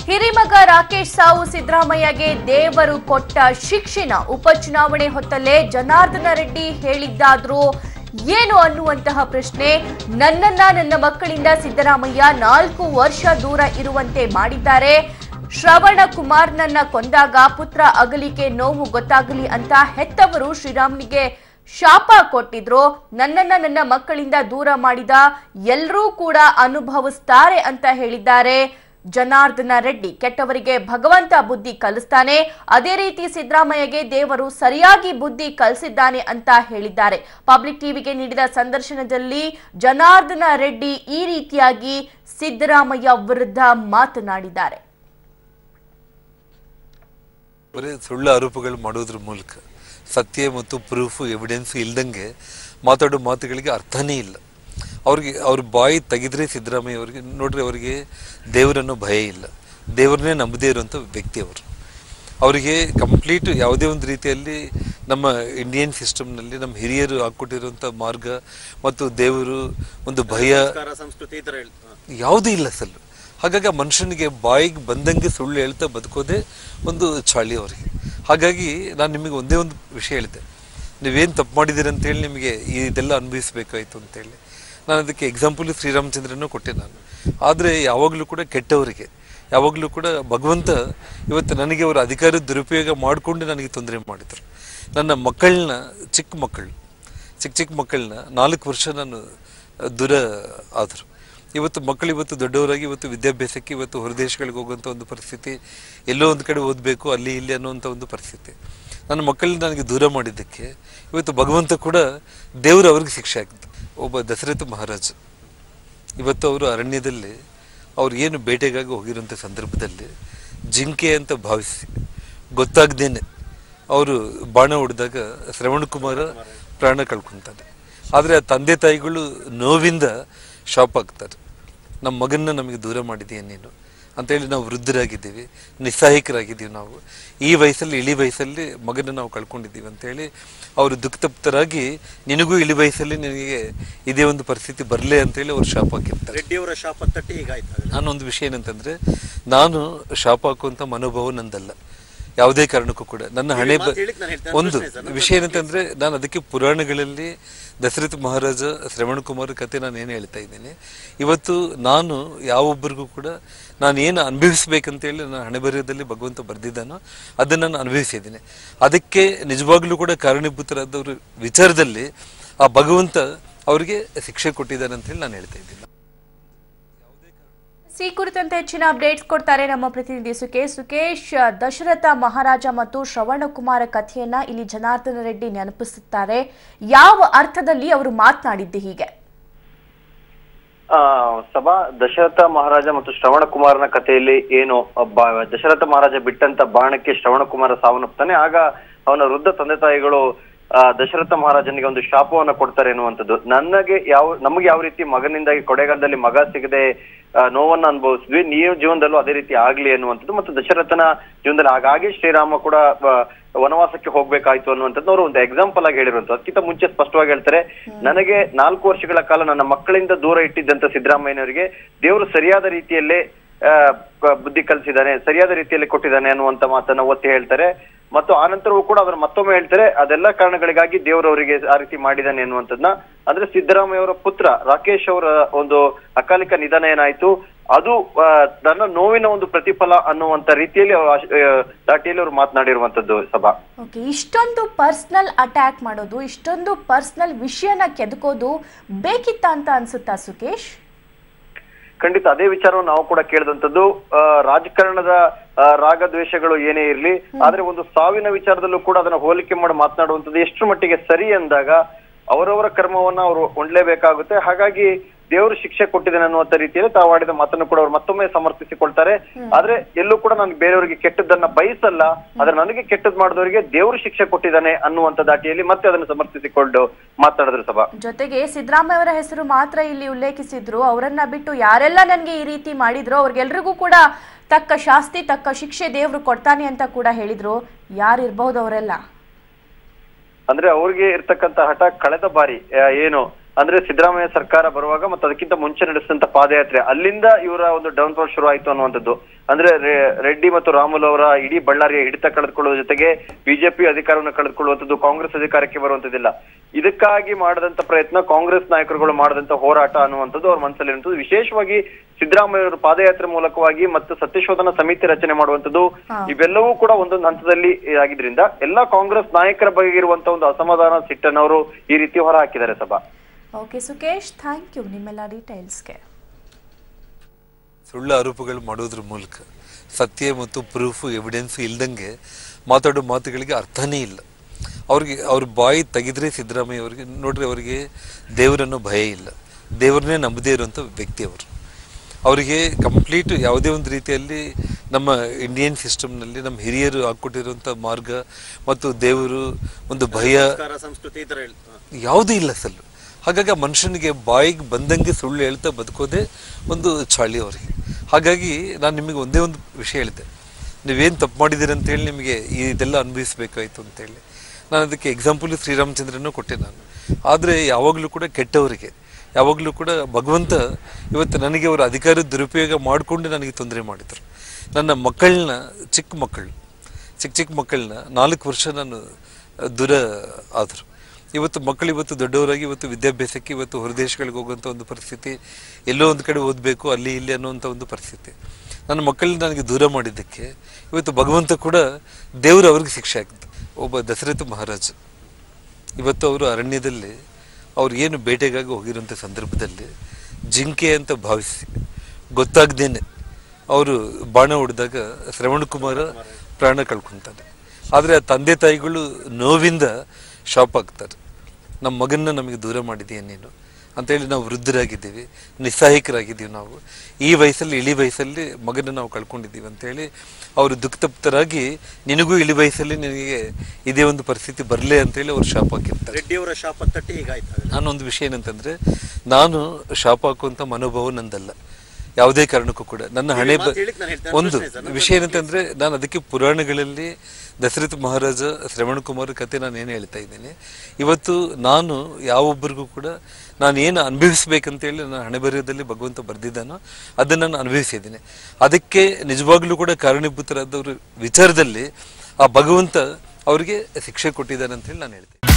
ಹಿರಿಮಗ ರಾಕೇಶ್ ಸಾವು ಸಿದ್ದರಾಮಯ್ಯಗೆ ದೇವರು ಕೊಟ್ಟ ಶಿಕ್ಷಣ ಉಪಚುನಾವಣೆ ಹೊತ್ತಲ್ಲೇ ಜನಾರ್ದನ ರೆಡ್ಡಿ ಹೇಳಿದ್ದಾದ್ರೂ ಏನು ಅನ್ನುವಂತಹ ಪ್ರಶ್ನೆ ನನ್ನನ್ನ ನನ್ನ ಮಕ್ಕಳಿಂದ ಸಿದ್ದರಾಮಯ್ಯ ನಾಲ್ಕು ವರ್ಷ ದೂರ ಇರುವಂತೆ ಮಾಡಿದ್ದಾರೆ ಶ್ರವಣ ಕುಮಾರ್ನನ್ನ ಕೊಂದಾಗ ಪುತ್ರ ಅಗಲಿಕೆ ನೋವು ಗೊತ್ತಾಗಲಿ ಅಂತ ಹೆತ್ತವರು ಶ್ರೀರಾಮ್ನಿಗೆ ಶಾಪ ಕೊಟ್ಟಿದ್ರು ನನ್ನನ್ನ ನನ್ನ ಮಕ್ಕಳಿಂದ ದೂರ ಮಾಡಿದ ಎಲ್ಲರೂ ಕೂಡ ಅನುಭವಿಸ್ತಾರೆ ಅಂತ ಹೇಳಿದ್ದಾರೆ ಜನಾರ್ದನ ರೆಡ್ಡಿ ಕೆಟ್ಟವರಿಗೆ ಭಗವಂತ ಬುದ್ಧಿ ಕಲಿಸ್ತಾನೆ ಅದೇ ರೀತಿ ಸಿದ್ದರಾಮಯ್ಯಗೆ ದೇವರು ಸರಿಯಾಗಿ ಬುದ್ಧಿ ಕಲಿಸಿದ್ದಾನೆ ಅಂತ ಹೇಳಿದ್ದಾರೆ ಪಬ್ಲಿಕ್ ಟಿವಿಗೆ ನೀಡಿದ ಸಂದರ್ಶನದಲ್ಲಿ ಜನಾರ್ದನ ರೆಡ್ಡಿ ಈ ರೀತಿಯಾಗಿ ಸಿದ್ದರಾಮಯ್ಯ ವಿರುದ್ಧ ಮಾತನಾಡಿದ್ದಾರೆ ಬರೀ ಸುಳ್ಳು ಆರೋಪಗಳು ಮಾಡೋದ್ರ ಮೂಲಕ ಸತ್ಯ ಮತ್ತು ಪ್ರೂಫ್ ಎವಿಡೆನ್ಸ್ ಇಲ್ದಂಗೆ ಮಾತಾಡೋ ಮಾತುಗಳಿಗೆ ಅರ್ಥನೇ ಇಲ್ಲ ಅವ್ರಿಗೆ ಅವ್ರ ಬಾಯಿ ತೆಗೆದ್ರೆ ಸಿದ್ದರಾಮಯ್ಯ ಅವರಿಗೆ ನೋಡ್ರಿ ಅವರಿಗೆ ದೇವರನ್ನೋ ಭಯ ಇಲ್ಲ ದೇವ್ರನ್ನೇ ನಂಬದೇ ಇರುವಂಥ ವ್ಯಕ್ತಿ ಅವರು ಅವರಿಗೆ ಕಂಪ್ಲೀಟ್ ಯಾವುದೇ ಒಂದು ರೀತಿಯಲ್ಲಿ ನಮ್ಮ ಇಂಡಿಯನ್ ಸಿಸ್ಟಮ್ನಲ್ಲಿ ನಮ್ಮ ಹಿರಿಯರು ಹಾಕ್ಕೊಟ್ಟಿರುವಂಥ ಮಾರ್ಗ ಮತ್ತು ದೇವರು ಒಂದು ಭಯ ಸಂಸ್ಕಾರ ಸಂಸ್ಕೃತಿ ಈ ತರ ಹೇಳ್ತಾರೆ ಯಾವುದೂ ಇಲ್ಲ ಸಲ್ಲು ಹಾಗಾಗಿ ಆ ಮನುಷ್ಯನಿಗೆ ಬಾಯಿಗೆ ಬಂದಂಗೆ ಸುಳ್ಳು ಹೇಳ್ತಾ ಬದುಕೋದೇ ಒಂದು ಚಾಳಿ ಅವರಿಗೆ ಹಾಗಾಗಿ ನಾನು ನಿಮಗೆ ಒಂದೇ ಒಂದು ವಿಷಯ ಹೇಳಿದೆ ನೀವೇನು ತಪ್ಪು ಮಾಡಿದ್ದೀರಿ ಅಂತೇಳಿ ನಿಮಗೆ ಇದೆಲ್ಲ ಅನುಭವಿಸ್ಬೇಕಾಯ್ತು ಅಂತೇಳಿ ನಾನು ಅದಕ್ಕೆ ಎಕ್ಸಾಂಪಲ್ ಶ್ರೀರಾಮಚಂದ್ರನೂ ಕೊಟ್ಟೆ ನಾನು ಆದರೆ ಯಾವಾಗಲೂ ಕೂಡ ಕೆಟ್ಟವರಿಗೆ ಯಾವಾಗಲೂ ಕೂಡ ಭಗವಂತ ಇವತ್ತು ನನಗೆ ಅವರ ಅಧಿಕಾರ ದುರುಪಯೋಗ ಮಾಡಿಕೊಂಡು ನನಗೆ ತೊಂದರೆ ಮಾಡಿದರು ನನ್ನ ಮಕ್ಕಳನ್ನ ಚಿಕ್ಕ ಮಕ್ಕಳು ಚಿಕ್ಕ ಚಿಕ್ಕ ಮಕ್ಕಳನ್ನ ನಾಲ್ಕು ವರ್ಷ ನಾನು ದೂರ ಆದರು ಇವತ್ತು ಮಕ್ಕಳು ಇವತ್ತು ದೊಡ್ಡವರಾಗಿ ಇವತ್ತು ವಿದ್ಯಾಭ್ಯಾಸಕ್ಕೆ ಇವತ್ತು ಹೊರದೇಶಗಳಿಗೆ ಹೋಗುವಂಥ ಒಂದು ಪರಿಸ್ಥಿತಿ ಎಲ್ಲೋ ಒಂದು ಕಡೆ ಓದಬೇಕು ಅಲ್ಲಿ ಇಲ್ಲಿ ಅನ್ನುವಂಥ ಒಂದು ಪರಿಸ್ಥಿತಿ ನನ್ನ ಮಕ್ಕಳನ್ನ ನನಗೆ ದೂರ ಮಾಡಿದ್ದಕ್ಕೆ ಇವತ್ತು ಭಗವಂತ ಕೂಡ ದೇವರು ಅವ್ರಿಗೆ ಶಿಕ್ಷೆ ಆಗ್ತದೆ ಒಬ್ಬ ದಶರಥ ಮಹಾರಾಜ ಇವತ್ತು ಅವರು ಅರಣ್ಯದಲ್ಲಿ ಅವ್ರು ಏನು ಬೇಟೆಗಾಗಿ ಹೋಗಿರೋಂಥ ಸಂದರ್ಭದಲ್ಲಿ ಜಿಂಕೆ ಅಂತ ಭಾವಿಸಿ ಗೊತ್ತಾಗ್ದೇನೆ ಅವರು ಬಾಣ ಹೊಡೆದಾಗ ಶ್ರವಣ ಕುಮಾರ ಪ್ರಾಣ ಕಳ್ಕೊಂತಾನೆ ಆದರೆ ಆ ತಂದೆ ತಾಯಿಗಳು ನೋವಿಂದ ಶಾಪ್ ಆಗ್ತಾರೆ ನಮ್ಮ ಮಗನ್ನ ನಮಗೆ ದೂರ ಮಾಡಿದೀಯ ನೀನು ಅಂತೇಳಿ ನಾವು ವೃದ್ಧರಾಗಿದ್ದೀವಿ ನಿಸ್ಸಹಾಯಕರಾಗಿದ್ದೀವಿ ನಾವು ಈ ವಯಸ್ಸಲ್ಲಿ ಇಳಿ ವಯಸ್ಸಲ್ಲಿ ಮಗನ ನಾವು ಕಳ್ಕೊಂಡಿದ್ದೀವಿ ಅಂತೇಳಿ ಅವರು ದುಃಖತಪ್ತರಾಗಿ ನಿನಗೂ ಇಳಿ ವಯಸ್ಸಲ್ಲಿ ನಿನಗೆ ಇದೇ ಒಂದು ಪರಿಸ್ಥಿತಿ ಬರಲೇ ಅಂತೇಳಿ ಅವ್ರು ಶಾಪ್ ಹಾಕಿರ್ತಾರೆ ರೆಡ್ಡಿಯವರ ಶಾಪ ತಟ್ಟಿ ಹೀಗಾಯ್ತು ನಾನು ಒಂದು ವಿಷಯ ಏನಂತಂದ್ರೆ ನಾನು ಶಾಪ್ ಹಾಕುವಂತ ಮನೋಭಾವ ನಂದಲ್ಲ ಯಾವುದೇ ಕಾರಣಕ್ಕೂ ಕೂಡ ನನ್ನ ಹಣೆ ಬ- ಮಾತು ಹೇಳಿಕ್ ನಾನು ಹೇಳ್ತೇನೆ. ಒಂದು ಪ್ರಶ್ನೆ ಸರ್, ನನ್ನ ವಿಷಯ ಏನಂತಂದ್ರೆ ನಾನು ಅದಕ್ಕೆ ಪುರಾಣಗಳಲ್ಲಿ ದಶರಥ ಮಹಾರಾಜ ಶ್ರವಣ ಕುಮಾರ್ ಕತೆ ನಾನು ಏನು ಹೇಳ್ತಾ ಇದ್ದೀನಿ ಇವತ್ತು ನಾನು ಯಾವೊಬ್ಬರಿಗೂ ಕೂಡ ನಾನು ಏನು ಅನುಭವಿಸ್ಬೇಕಂತೇಳಿ ನನ್ನ ಹಣೆಬರಹದಲ್ಲಿ ಭಗವಂತ ಬರೆದಿದ್ದಾನೋ ಅದನ್ನು ನಾನು ಅನುಭವಿಸಿದ್ದೀನಿ ಅದಕ್ಕೆ ನಿಜವಾಗ್ಲೂ ಕೂಡ ಕಾರಣೀಭೂತರಾದವ್ರ ವಿಚಾರದಲ್ಲಿ ಆ ಭಗವಂತ ಅವರಿಗೆ ಶಿಕ್ಷೆ ಕೊಟ್ಟಿದ್ದಾನೆ ಅಂತೇಳಿ ನಾನು ಹೇಳ್ತಾ ಇದ್ದೀನಿ ಈ ಕುರಿತಂತೆ ಹೆಚ್ಚಿನ ಅಪ್ಡೇಟ್ಸ್ ಕೊಡ್ತಾರೆ ನಮ್ಮ ಪ್ರತಿನಿಧಿ ಸುಕೇಶ್ ಸುಕೇಶ್ ದಶರಥ ಮಹಾರಾಜ ಮತ್ತು ಶ್ರವಣಕುಮಾರ ಕಥೆಯನ್ನ ಇಲ್ಲಿ ಜನಾರ್ದನ ರೆಡ್ಡಿ ನೆನಪಿಸುತ್ತಾರೆ ಯಾವ ಅರ್ಥದಲ್ಲಿ ಅವರು ಮಾತನಾಡಿದ್ದು ಹೀಗೆ ಆ, ಸಭಾ ದಶರಥ ಮಹಾರಾಜ ಮತ್ತು ಶ್ರವಣ ಕುಮಾರನ ಕಥೆಯಲ್ಲಿ ಏನು ಬ- ದಶರಥ ಮಹಾರಾಜ ಬಿಟ್ಟಂತ ಬಾಣಕ್ಕೆ ಶ್ರವಣ ಕುಮಾರ ಸಾವನ್ನಪ್ತಾನೆ ಆಗ ಅವನ ವೃದ್ಧ ತಂದೆ ತಾಯಿಗಳು ಆ, ದಶರಥ ಮಹಾರಾಜನಿಗೆ ಒಂದು ಶಾಪವನ್ನ ಕೊಡ್ತಾರೆ ಎನ್ನುವಂಥದ್ದು ನನಗೆ ಯಾವ ನಮಗೆ ಯಾವ ರೀತಿ ಮಗನಿಂದಾಗಿ ಕೊಡೆಗಾಲದಲ್ಲಿ ಮಗ ಸಿಗದೆ ಆ, ನೋವನ್ನ ಅನುಭವಿಸಿದ್ವಿ ನೀವು ಜೀವನದಲ್ಲೂ ಅದೇ ರೀತಿ ಆಗ್ಲಿ ಅನ್ನುವಂಥದ್ದು ಮತ್ತು ದಶರಥನ ಜೀವನದಲ್ಲಿ ಹಾಗಾಗಿ ಶ್ರೀರಾಮ ಕೂಡ ಆ, ವನವಾಸಕ್ಕೆ ಹೋಗ್ಬೇಕಾಯ್ತು ಅನ್ನುವಂಥದ್ದು ಅವರು ಒಂದು ಎಕ್ಸಾಂಪಲ್ ಆಗಿ ಹೇಳಿರುವಂಥದ್ದು ಅದಕ್ಕಿಂತ ಮುಂಚೆ ಸ್ಪಷ್ಟವಾಗಿ ಹೇಳ್ತಾರೆ ನನಗೆ ನಾಲ್ಕು ವರ್ಷಗಳ ಕಾಲ ನನ್ನ ಮಕ್ಕಳಿಂದ ದೂರ ಇಟ್ಟಿದ್ದಂತ ಸಿದ್ದರಾಮಯ್ಯನವರಿಗೆ ದೇವರು ಸರಿಯಾದ ರೀತಿಯಲ್ಲೇ ಆ, ಕ- ಬುದ್ಧಿ ಕಲಿಸಿದ್ದಾನೆ ಸರಿಯಾದ ರೀತಿಯಲ್ಲಿ ಕೊಟ್ಟಿದ್ದಾನೆ ಅನ್ನುವಂತ ಮಾತನ್ನ ಒತ್ತಿ ಹೇಳ್ತಾರೆ ಮತ್ತು ಆನಂತರವೂ ಕೂಡ ಅವರು ಮತ್ತೊಮ್ಮೆ ಹೇಳ್ತಾರೆ ಅದೆಲ್ಲ ಕಾರಣಗಳಿಗಾಗಿ ದೇವರು ಅವರಿಗೆ ಆ ರೀತಿ ಮಾಡಿದ್ದಾನೆ ಅನ್ನುವಂಥದ್ದನ್ನ ಅಂದ್ರೆ ಸಿದ್ದರಾಮಯ್ಯ ಅವರ ಪುತ್ರ ರಾಕೇಶ್ ಅವರ ಒಂದು ಅಕಾಲಿಕ ನಿಧನ ಏನಾಯ್ತು ಅದು ಆ, ತನ್ನ ನೋವಿನ ಒಂದು ಪ್ರತಿಫಲ ಅನ್ನುವಂತ ರೀತಿಯಲ್ಲಿ ಅವರು ಆಶ್- ಆ, ದಾಟಿಯಲ್ಲಿ ಅವರು ಮಾತನಾಡಿರುವಂತದ್ದು ಸಭಾ ಓಕೆ ಇಷ್ಟೊಂದು ಪರ್ಸನಲ್ ಅಟ್ಯಾಕ್ ಮಾಡೋದು ಇಷ್ಟೊಂದು ಪರ್ಸನಲ್ ವಿಷಯನ ಕೆದಕೋದು ಬೇಕಿತ್ತ ಅಂತ ಅನ್ಸುತ್ತಾ ಸುಕೇಶ್ ಖಂಡಿತ ಅದೇ ವಿಚಾರವನ್ನು ನಾವು ಕೂಡ ಕೇಳಿದಂತದ್ದು ಆ, ರಾಜಕಾರಣದ ಆ, ರಾಗದ್ವೇಷಗಳು ಏನೇ ಇರ್ಲಿ ಆದ್ರೆ ಒಂದು ಸಾವಿನ ವಿಚಾರದಲ್ಲೂ ಕೂಡ ಅದನ್ನ ಹೋಲಿಕೆ ಮಾಡಿ ಮಾತನಾಡುವಂಥದ್ದು ಎಷ್ಟು ಮಟ್ಟಿಗೆ ಸರಿ ಅಂದಾಗ ಅವರವರ ಕರ್ಮವನ್ನ ಅವರು ಹೊಂದಲೇಬೇಕಾಗುತ್ತೆ ಹಾಗಾಗಿ ದೇವರು ಶಿಕ್ಷೆ ಕೊಟ್ಟಿದ್ದಾನೆ ಅನ್ನುವಂತ ರೀತಿಯಲ್ಲಿ ತಾವು ಆಡಿದ ಮಾತನ್ನು ಕೂಡ ಅವರು ಮತ್ತೊಮ್ಮೆ ಸಮರ್ಥಿಸಿಕೊಳ್ತಾರೆ ಆದ್ರೆ ಎಲ್ಲೂ ಕೂಡ ನಾನು ಬೇರೆಯವರಿಗೆ ಕೆಟ್ಟದ್ದನ್ನ ಬಯಸಲ್ಲ ಆದ್ರೆ ನನಗೆ ಕೆಟ್ಟದ್ ಮಾಡಿದವರಿಗೆ ದೇವರು ಶಿಕ್ಷೆ ಕೊಟ್ಟಿದ್ದಾನೆ ಅನ್ನುವಂತ ದಾಟಿಯಲ್ಲಿ ಮತ್ತೆ ಅದನ್ನು ಸಮರ್ಥಿಸಿಕೊಂಡು ಮಾತನಾಡಿದ್ರು ಸಭಾ ಜೊತೆಗೆ ಸಿದ್ದರಾಮಯ್ಯ ಅವರ ಹೆಸರು ಮಾತ್ರ ಇಲ್ಲಿ ಉಲ್ಲೇಖಿಸಿದ್ರು ಅವರನ್ನ ಬಿಟ್ಟು ಯಾರೆಲ್ಲ ನನಗೆ ಈ ರೀತಿ ಮಾಡಿದ್ರು ಅವ್ರಿಗೆಲ್ರಿಗೂ ಕೂಡ ತಕ್ಕ ಶಾಸ್ತಿ ತಕ್ಕ ಶಿಕ್ಷೆ ದೇವ್ರು ಕೊಡ್ತಾನೆ ಅಂತ ಕೂಡ ಹೇಳಿದ್ರು ಯಾರು ಇರ್ಬಹುದು ಅವರೆಲ್ಲ ಅಂದ್ರೆ ಅವ್ರಿಗೆ ಇರ್ತಕ್ಕಂತ ಹಠ ಕಳೆದ ಬಾರಿ ಆ, ಏನು ಅಂದ್ರೆ ಸಿದ್ದರಾಮಯ್ಯ ಸರ್ಕಾರ ಬರುವಾಗ ಮತ್ತು ಅದಕ್ಕಿಂತ ಮುಂಚೆ ನಡೆಸಿದಂತ ಪಾದಯಾತ್ರೆ ಅಲ್ಲಿಂದ ಇವರ ಒಂದು ಡೌನ್ ಫಾಲ್ ಶುರು ಆಯ್ತು ಅನ್ನುವಂಥದ್ದು ಅಂದ್ರೆ ರೆ- ರೆಡ್ಡಿ ಮತ್ತು ರಾಮುಲು ಅವರ ಇಡೀ ಬಳ್ಳಾರಿಯ ಹಿಡಿತ ಕಳೆದುಕೊಳ್ಳುವ ಜೊತೆಗೆ ಬಿಜೆಪಿ ಅಧಿಕಾರವನ್ನು ಕಳೆದುಕೊಳ್ಳುವಂಥದ್ದು ಕಾಂಗ್ರೆಸ್ ಅಧಿಕಾರಕ್ಕೆ ಬರುವಂತದ್ದಿಲ್ಲ ಇದಕ್ಕಾಗಿ ಮಾಡಿದಂತ ಪ್ರಯತ್ನ ಕಾಂಗ್ರೆಸ್ ನಾಯಕರುಗಳು ಮಾಡಿದಂತ ಹೋರಾಟ ಅನ್ನುವಂಥದ್ದು ಅವ್ರ ಮನಸ್ಸಲ್ಲಿ ಇರುವಂಥದ್ದು ವಿಶೇಷವಾಗಿ ಸಿದ್ದರಾಮಯ್ಯ ಅವರು ಪಾದಯಾತ್ರೆ ಮೂಲಕವಾಗಿ ಮತ್ತು ಸತ್ಯಶೋಧನಾ ಸಮಿತಿ ರಚನೆ ಮಾಡುವಂಥದ್ದು ಇವೆಲ್ಲವೂ ಕೂಡ ಒಂದೊಂದು ಹಂತದಲ್ಲಿ ಆಗಿದ್ರಿಂದ ಎಲ್ಲಾ ಕಾಂಗ್ರೆಸ್ ನಾಯಕರ ಬಗ್ಗೆ ಇರುವಂತ ಒಂದು ಅಸಮಾಧಾನ ಸಿಟ್ಟನ್ನು ಅವರು ಈ ರೀತಿ ಹೊರ ಹಾಕಿದ್ದಾರೆ ಸಭಾ ಓಕೆ ಸುಕೇಶ್ ಥ್ಯಾಂಕ್ ಯು ನಿಮ್ಮೆಲ್ಲ ಡೀಟೇಲ್ಸ್ಗೆ ಸುಳ್ಳು ಆರೋಪಗಳು ಮಾಡೋದ್ರ ಮೂಲಕ ಸತ್ಯ ಮತ್ತು ಪ್ರೂಫ್ ಎವಿಡೆನ್ಸ್ ಇಲ್ದಂಗೆ ಮಾತಾಡೋ ಮಾತುಗಳಿಗೆ ಅರ್ಥನೇ ಇಲ್ಲ ಅವ್ರಿಗೆ ಅವ್ರ ಬಾಯಿ ತೆಗೆದ್ರೆ ಸಿದ್ದರಾಮಯ್ಯ ಅವರಿಗೆ ನೋಡ್ರಿ ಅವರಿಗೆ ದೇವರನ್ನೋ ಭಯ ಇಲ್ಲ ದೇವರನ್ನೇ ನಂಬದೇ ಇರುವಂಥ ವ್ಯಕ್ತಿ ಅವರು ಅವರಿಗೆ ಕಂಪ್ಲೀಟ್ ಯಾವುದೇ ಒಂದು ರೀತಿಯಲ್ಲಿ ನಮ್ಮ ಇಂಡಿಯನ್ ಸಿಸ್ಟಮ್ನಲ್ಲಿ ನಮ್ಮ ಹಿರಿಯರು ಹಾಕ್ಕೊಟ್ಟಿರುವಂಥ ಮಾರ್ಗ ಮತ್ತು ದೇವರು ಒಂದು ಭಯ ಸಂಸ್ಕಾರ ಸಂಸ್ಕೃತಿ ಈ ತರ ಹೇಳ್- ಹಾ. ಯಾವುದೂ ಇಲ್ಲ ಸಲ್ಲು ಹಾಗಾಗಿ ಆ ಮನುಷ್ಯನಿಗೆ ಬಾಯಿಗೆ ಬಂದಂಗೆ ಸುಳ್ಳು ಹೇಳ್ತಾ ಬದುಕೋದೇ ಒಂದು ಚಾಳಿ ಅವರಿಗೆ ಹಾಗಾಗಿ ನಾನು ನಿಮಗೆ ಒಂದೇ ಒಂದು ವಿಷಯ ಹೇಳಿದ್ದೆ ನೀವೇನು ತಪ್ಪು ಮಾಡಿದ್ದೀರಿ ಅಂತೇಳಿ ನಿಮಗೆ ಇದೆಲ್ಲ ಅನುಭವಿಸ್ಬೇಕಾಯ್ತು ಅಂತೇಳಿ ನಾನು ಅದಕ್ಕೆ ಎಕ್ಸಾಂಪಲ್ ಶ್ರೀರಾಮಚಂದ್ರನೂ ಕೊಟ್ಟೆ ನಾನು ಆದರೆ ಯಾವಾಗಲೂ ಕೂಡ ಕೆಟ್ಟವರಿಗೆ ಯಾವಾಗಲೂ ಕೂಡ ಭಗವಂತ ಇವತ್ತು ನನಗೆ ಅವರ ಅಧಿಕಾರ ದುರುಪಯೋಗ ಮಾಡಿಕೊಂಡು ನನಗೆ ತೊಂದರೆ ಮಾಡಿದರು ನನ್ನ ಮಕ್ಕಳನ್ನ ಚಿಕ್ಕ ಮಕ್ಕಳು ಚಿಕ್ಕ ಚಿಕ್ಕ ಮಕ್ಕಳನ್ನ ನಾಲ್ಕು ವರ್ಷ ನಾನು ದೂರ ಆದರು ಇವತ್ತು ಮಕ್ಕಳು ಇವತ್ತು ದೊಡ್ಡವರಾಗಿ ಇವತ್ತು ವಿದ್ಯಾಭ್ಯಾಸಕ್ಕೆ ಇವತ್ತು ಹೊರದೇಶಗಳಿಗೆ ಹೋಗುವಂಥ ಒಂದು ಪರಿಸ್ಥಿತಿ ಎಲ್ಲೋ ಒಂದು ಕಡೆ ಓದಬೇಕು ಅಲ್ಲಿ ಇಲ್ಲಿ ಅನ್ನುವಂಥ ಒಂದು ಪರಿಸ್ಥಿತಿ ನನ್ನ ಮಕ್ಕಳನ್ನ ನನಗೆ ದೂರ ಮಾಡಿದ್ದಕ್ಕೆ ಇವತ್ತು ಭಗವಂತ ಕೂಡ ದೇವರು ಅವ್ರಿಗೆ ಶಿಕ್ಷೆ ಆಗ್ತದೆ ಒಬ್ಬ ದಶರಥ ಮಹಾರಾಜ ಇವತ್ತು ಅವರು ಅರಣ್ಯದಲ್ಲಿ ಅವ್ರು ಏನು ಬೇಟೆಗಾಗಿ ಹೋಗಿರೋಂಥ ಸಂದರ್ಭದಲ್ಲಿ ಜಿಂಕೆ ಅಂತ ಭಾವಿಸಿ ಗೊತ್ತಾಗ್ದೇನೆ ಅವರು ಬಾಣ ಹೊಡೆದಾಗ ಶ್ರವಣ ಕುಮಾರ ಪ್ರಾಣ ಕಳ್ಕೊಂತಾನೆ ಆದರೆ ಆ ತಂದೆ ತಾಯಿಗಳು ನೋವಿಂದ ಶಾಪ್ ಆಗ್ತಾರೆ ನಮ್ಮ ಮಗನ್ನ ನಮಗೆ ದೂರ ಮಾಡಿದೀಯ ನೀನು ಅಂತೇಳಿ ನಾವು ವೃದ್ಧರಾಗಿದ್ದೀವಿ ನಿಸ್ಸಹಾಯಕರಾಗಿದ್ದೀವಿ ನಾವು ಈ ವಯಸ್ಸಲ್ಲಿ ಇಳಿ ವಯಸ್ಸಲ್ಲಿ ಮಗನ ನಾವು ಕಳ್ಕೊಂಡಿದ್ದೀವಿ ಅಂತೇಳಿ ಅವರು ದುಃಖತಪ್ತರಾಗಿ ನಿನಗೂ ಇಳಿ ವಯಸ್ಸಲ್ಲಿ ನಿನಗೆ ಇದೇ ಒಂದು ಪರಿಸ್ಥಿತಿ ಬರಲೇ ಅಂತೇಳಿ ಅವ್ರು ಶಾಪ್ ಹಾಕಿರ್ತಾರೆ ರೆಡ್ಡಿಯವರ ಶಾಪ ತಟ್ಟಿ ಹೀಗಾಯ್ತು ನಾನು ಒಂದು ವಿಷಯ ಏನಂತಂದ್ರೆ ನಾನು ಶಾಪ್ ಹಾಕುವಂತ ಮನೋಭಾವ ನಂದಲ್ಲ ಯಾವುದೇ ಕಾರಣಕ್ಕೂ ಕೂಡ ನನ್ನ ಹಣೆ ಬ- ಮಾತು ಹೇಳಿದ್ದು ನಾನು ಹೇಳ್ತೇನೆ. ಒಂದು ಪ್ರಶ್ನೆ ಸರ್, ನನ್ನ ವಿಷಯ ಏನಂತಂದ್ರೆ ನಾನು ಅದಕ್ಕೆ ಪುರಾಣಗಳಲ್ಲಿ ದಶರಥ ಮಹಾರಾಜ ಶ್ರವಣ ಕುಮಾರ್ ಕತೆ ನಾನು ಏನು ಹೇಳ್ತಾ ಇದ್ದೀನಿ ಇವತ್ತು ನಾನು ಯಾವೊಬ್ಬರಿಗೂ ಕೂಡ ನಾನು ಏನು ಅನುಭವಿಸ್ಬೇಕಂತೇಳಿ ನನ್ನ ಹಣೆ ಬರೆಯೋದಲ್ಲಿ ಭಗವಂತ ಬರೆದಿದ್ದಾನೋ ಅದನ್ನು ನಾನು ಅನುಭವಿಸಿದ್ದೀನಿ ಅದಕ್ಕೆ ನಿಜವಾಗ್ಲೂ ಕೂಡ ಕಾರಣೀಭೂತರಾದವ್ರ ವಿಚಾರದಲ್ಲಿ ಆ ಭಗವಂತ ಅವರಿಗೆ ಶಿಕ್ಷೆ ಕೊಟ್ಟಿದ್ದಾನೆ ಅಂತೇಳಿ ನಾನು ಹೇಳ್ತೀನಿ